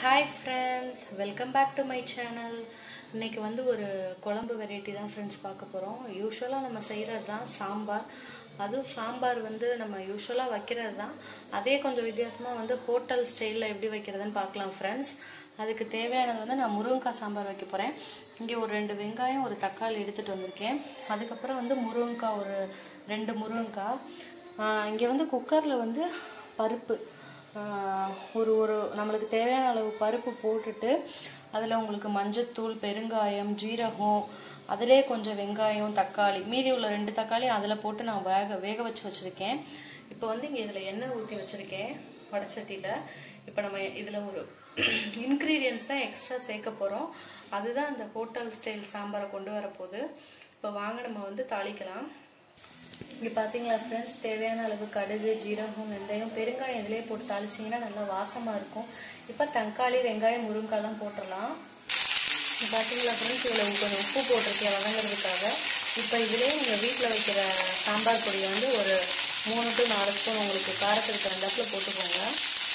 hi friends welcome back to my channel இன்னைக்கு வந்து ஒரு குழம்பு வெரைட்டி தான் ஃப்ரெண்ட்ஸ் பார்க்க போகிறோம் யூஸ்வலாக நம்ம செய்கிறது தான் சாம்பார் அதுவும் சாம்பார் வந்து நம்ம யூஸ்வலாக வைக்கிறது தான் அதே கொஞ்சம் வித்தியாசமாக வந்து ஹோட்டல் ஸ்டைலில் எப்படி வைக்கிறதுன்னு பார்க்கலாம் ஃப்ரெண்ட்ஸ் அதுக்கு தேவையானது வந்து நான் முருங்கைக்காய் சாம்பார் வைக்க போகிறேன் இங்கே ஒரு ரெண்டு வெங்காயம் ஒரு தக்காளி எடுத்துகிட்டு வந்திருக்கேன் அதுக்கப்புறம் வந்து முருங்கைக்காய் ஒரு ரெண்டு முருங்கைக்காய் இங்கே வந்து குக்கரில் வந்து பருப்பு ஆஹ் ஒரு ஒரு நம்மளுக்கு தேவையான அளவு பருப்பு போட்டுட்டு அதில் உங்களுக்கு மஞ்சத்தூள் பெருங்காயம் ஜீரகம் அதிலே கொஞ்சம் வெங்காயம் தக்காளி மீதி உள்ள ரெண்டு தக்காளி அதில் போட்டு நான் வேக வேக வச்சு வச்சுருக்கேன் இப்போ வந்து இங்கே இதில் எண்ணெய் ஊற்றி வச்சுருக்கேன் வடச்சட்டியில் இப்போ நம்ம இதில் ஒரு இன்க்ரீடியன்ஸ் தான் எக்ஸ்ட்ரா சேர்க்க போகிறோம் அதுதான் அந்த ஹோட்டல் ஸ்டைல் சாம்பாரை கொண்டு வரப்போகுது இப்போ வாங்க நம்ம வந்து தாளிக்கலாம் இங்கே பார்த்தீங்களா ஃப்ரெண்ட்ஸ் தேவையான அளவு கடுகு ஜீரகம் வெந்தயம் பெருங்காயம் இதிலே போட்டு தாளிச்சிங்கன்னா நல்லா வாசமாக இருக்கும் இப்போ தக்காளி வெங்காயம் முருங்காய்லாம் போட்டுடலாம் இப்போ பார்த்தீங்களா ஃப்ரெண்ட்ஸ் இதில் கொஞ்சம் உப்பு போட்டிருக்கேன் வதங்குறதுக்காக இப்போ இதிலே நீங்கள் வீட்டில் வைக்கிற சாம்பார் பொடியை வந்து ஒரு மூணு டு நாலு ஸ்பூன் உங்களுக்கு காரத்துக்கு தகுந்தாப்பில் போட்டுக்கோங்க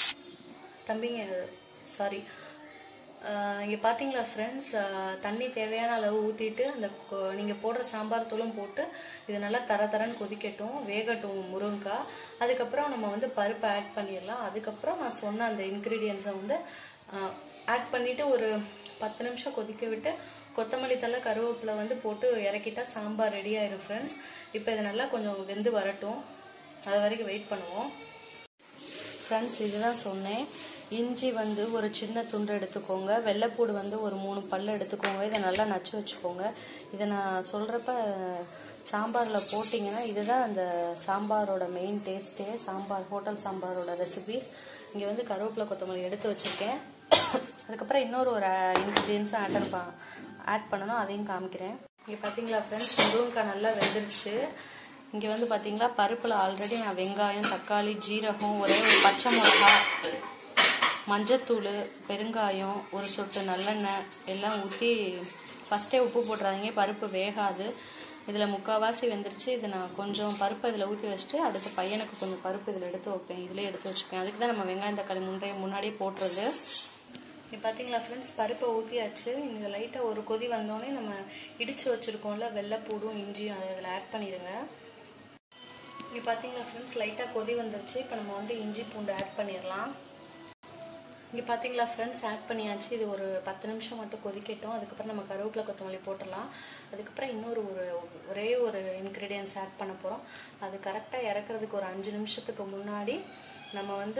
தம்பிங்க சாரி இங்கே பார்த்தீங்களா ஃப்ரெண்ட்ஸ் தண்ணி தேவையான அளவு ஊற்றிட்டு அந்த நீங்கள் போடுற சாம்பார் தூளும் போட்டு இது நல்லா தர தரன்னு கொதிக்கட்டும் வேகட்டும் முருங்கைக்காய் அதுக்கப்புறம் நம்ம வந்து பருப்பு ஆட் பண்ணிடலாம் அதுக்கப்புறம் நான் சொன்ன அந்த இன்க்ரீடியன்ஸை வந்து ஆட் பண்ணிவிட்டு ஒரு பத்து நிமிஷம் கொதிக்க விட்டு கொத்தமல்லி தலை கருவேப்பிலை வந்து போட்டு இறக்கிட்டா சாம்பார் ரெடி ஆயிடும் ஃப்ரெண்ட்ஸ் இப்போ இது நல்லா கொஞ்சம் வெந்து வரட்டும் அது வரைக்கும் வெயிட் பண்ணுவோம் ஃப்ரெண்ட்ஸ் இதுதான் சொன்னேன் இஞ்சி வந்து ஒரு சின்ன துண்டு எடுத்துக்கோங்க வெள்ளைப்பூடு வந்து ஒரு மூணு பல் எடுத்துக்கோங்க இதை நல்லா நச்சு வச்சுக்கோங்க இதை நான் சொல்கிறப்ப சாம்பாரில் போட்டிங்கன்னா இதுதான் அந்த சாம்பாரோட மெயின் டேஸ்ட்டே சாம்பார் ஹோட்டல் சாம்பாரோட ரெசிபிஸ் இங்கே வந்து கருவேப்பிலை கொத்தமல்லி எடுத்து வச்சுருக்கேன் அதுக்கப்புறம் இன்னொரு ஒரு இன்க்ரீடியன்ஸும் ஆட் ஆட் பண்ணணும் அதையும் காமிக்கிறேன் இங்கே பார்த்தீங்களா ஃப்ரெண்ட்ஸ் முருங்கைக்காய் நல்லா வெந்துருச்சு இங்கே வந்து பார்த்தீங்களா பருப்பில் ஆல்ரெடி நான் வெங்காயம் தக்காளி ஜீரகம் ஒரே ஒரு பச்சை மிளகா மஞ்சத்தூள் பெருங்காயம் ஒரு சொட்டு நல்லெண்ணெய் எல்லாம் ஊற்றி ஃபஸ்ட்டே உப்பு போட்டுறாதீங்க பருப்பு வேகாது இதில் முக்கால்வாசி வெந்துருச்சு இதை நான் கொஞ்சம் பருப்பு இதில் ஊற்றி வச்சுட்டு அடுத்த பையனுக்கு கொஞ்சம் பருப்பு இதில் எடுத்து வைப்பேன் இதிலே எடுத்து வச்சுப்பேன் அதுக்கு தான் நம்ம வெங்காயம் தக்காளி முந்தைய முன்னாடியே போட்டுறது இப்போ பார்த்தீங்களா ஃப்ரெண்ட்ஸ் பருப்பை ஊற்றியாச்சு இந்த லைட்டாக ஒரு கொதி வந்தோடனே நம்ம இடித்து வச்சுருக்கோம்ல வெள்ளைப்பூடும் இஞ்சியும் அதை இதில் ஆட் பண்ணிடுங்க இங்கே பார்த்தீங்களா ஃப்ரெண்ட்ஸ் லைட்டாக கொதி வந்துருச்சு இப்போ நம்ம வந்து இஞ்சி பூண்டு ஆட் பண்ணிடலாம் இங்கே பார்த்தீங்களா ஃப்ரெண்ட்ஸ் ஆட் பண்ணியாச்சு இது ஒரு பத்து நிமிஷம் மட்டும் கொதிக்கட்டும் அதுக்கப்புறம் நம்ம கருவேப்பிலை கொத்தமல்லி போட்டுடலாம் அதுக்கப்புறம் இன்னொரு ஒரு ஒரே ஒரு இன்க்ரீடியன்ஸ் ஆட் பண்ண போகிறோம் அது கரெக்டாக இறக்குறதுக்கு ஒரு அஞ்சு நிமிஷத்துக்கு முன்னாடி நம்ம வந்து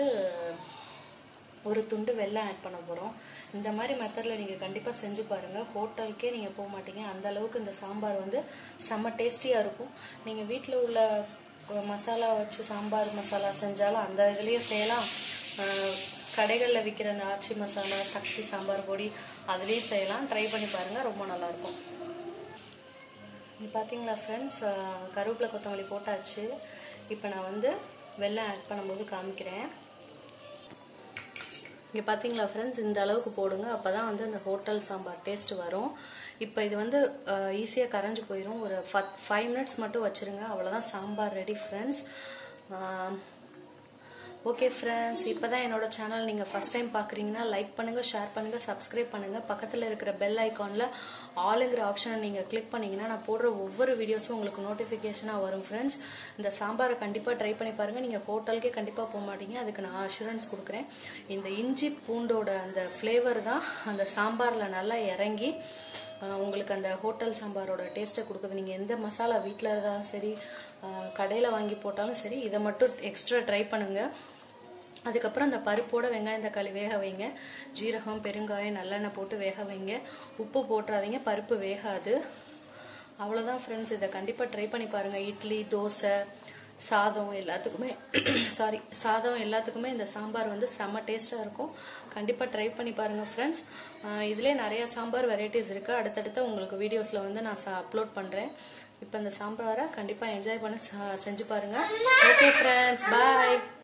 ஒரு துண்டு வெள்ளம் ஆட் பண்ண போகிறோம் இந்த மாதிரி மெத்தடில் நீங்கள் கண்டிப்பாக செஞ்சு பாருங்கள் ஹோட்டலுக்கே நீங்கள் போக மாட்டீங்க அந்த அளவுக்கு இந்த சாம்பார் வந்து செம்ம டேஸ்டியாக இருக்கும் நீங்கள் வீட்டில் உள்ள மசாலா வச்சு சாம்பார் மசாலா செஞ்சாலும் அந்த இதுலேயே செய்யலாம் கடைகளில் விற்கிற அந்த ஆச்சி மசாலா சக்தி சாம்பார் பொடி அதுலேயும் செய்யலாம் ட்ரை பண்ணி பாருங்கள் ரொம்ப நல்லாயிருக்கும் இது பார்த்தீங்களா ஃப்ரெண்ட்ஸ் கருவேப்பிலை கொத்தமல்லி போட்டாச்சு இப்போ நான் வந்து வெள்ளம் ஆட் பண்ணும்போது காமிக்கிறேன் இங்கே பார்த்தீங்களா ஃப்ரெண்ட்ஸ் இந்த அளவுக்கு போடுங்க அப்போ தான் வந்து அந்த ஹோட்டல் சாம்பார் டேஸ்ட் வரும் இப்போ இது வந்து ஈஸியாக கரைஞ்சி போயிடும் ஒரு ஃபைவ் மினிட்ஸ் மட்டும் வச்சுருங்க அவ்வளோதான் sambar ready friends okay friends இப்போ தான் என்னோட சேனல் நீங்கள் ஃபஸ்ட் டைம் பார்க்குறீங்கன்னா லைக் பண்ணுங்கள் ஷேர் பண்ணுங்கள் சப்ஸ்கிரைப் பண்ணுங்கள் பக்கத்தில் இருக்கிற பெல் ஐக்கானில் ஆளுங்கிற ஆப்ஷனை நீங்கள் கிளிக் பண்ணிங்கன்னா நான் போடுற ஒவ்வொரு வீடியோஸும் உங்களுக்கு நோட்டிஃபிகேஷனாக வரும் ஃப்ரெண்ட்ஸ் இந்த சாம்பாரை கண்டிப்பாக ட்ரை பண்ணி பாருங்கள் நீங்கள் ஹோட்டலுக்கே கண்டிப்பாக போக மாட்டீங்க அதுக்கு நான் அஷூரன்ஸ் கொடுக்குறேன் இந்த இஞ்சி பூண்டோட அந்த ஃப்ளேவர் தான் அந்த சாம்பாரில் நல்லா இறங்கி உங்களுக்கு அந்த ஹோட்டல் சாம்பாரோட டேஸ்ட்டை கொடுக்குது நீங்கள் எந்த மசாலா வீட்டில் தான் சரி கடையில் வாங்கி போட்டாலும் சரி இதை மட்டும் எக்ஸ்ட்ரா ட்ரை பண்ணுங்கள் அதுக்கப்புறம் அந்த பருப்போட வெங்காயம் தக்காளி வேக வைங்க ஜீரகம் பெருங்காயம் நல்லெண்ணெய் போட்டு வேக வைங்க உப்பு போட்டுறாதீங்க பருப்பு வேகாது அவ்வளோதான் ஃப்ரெண்ட்ஸ் இதை கண்டிப்பாக ட்ரை பண்ணி பாருங்கள் இட்லி தோசை சாதம் எல்லாத்துக்குமே சாரி சாதம் எல்லாத்துக்குமே இந்த சாம்பார் வந்து செம்ம டேஸ்ட்டாக இருக்கும் கண்டிப்பாக ட்ரை பண்ணி பாருங்கள் ஃப்ரெண்ட்ஸ் இதிலே நிறைய சாம்பார் வெரைட்டிஸ் இருக்குது அடுத்தடுத்த உங்களுக்கு வீடியோஸில் வந்து நான் அப்லோட் பண்ணுறேன் இப்போ இந்த சாம்பாரை கண்டிப்பாக என்ஜாய் பண்ண செஞ்சு பாருங்கள் ஓகே ஃப்ரெண்ட்ஸ் பாய்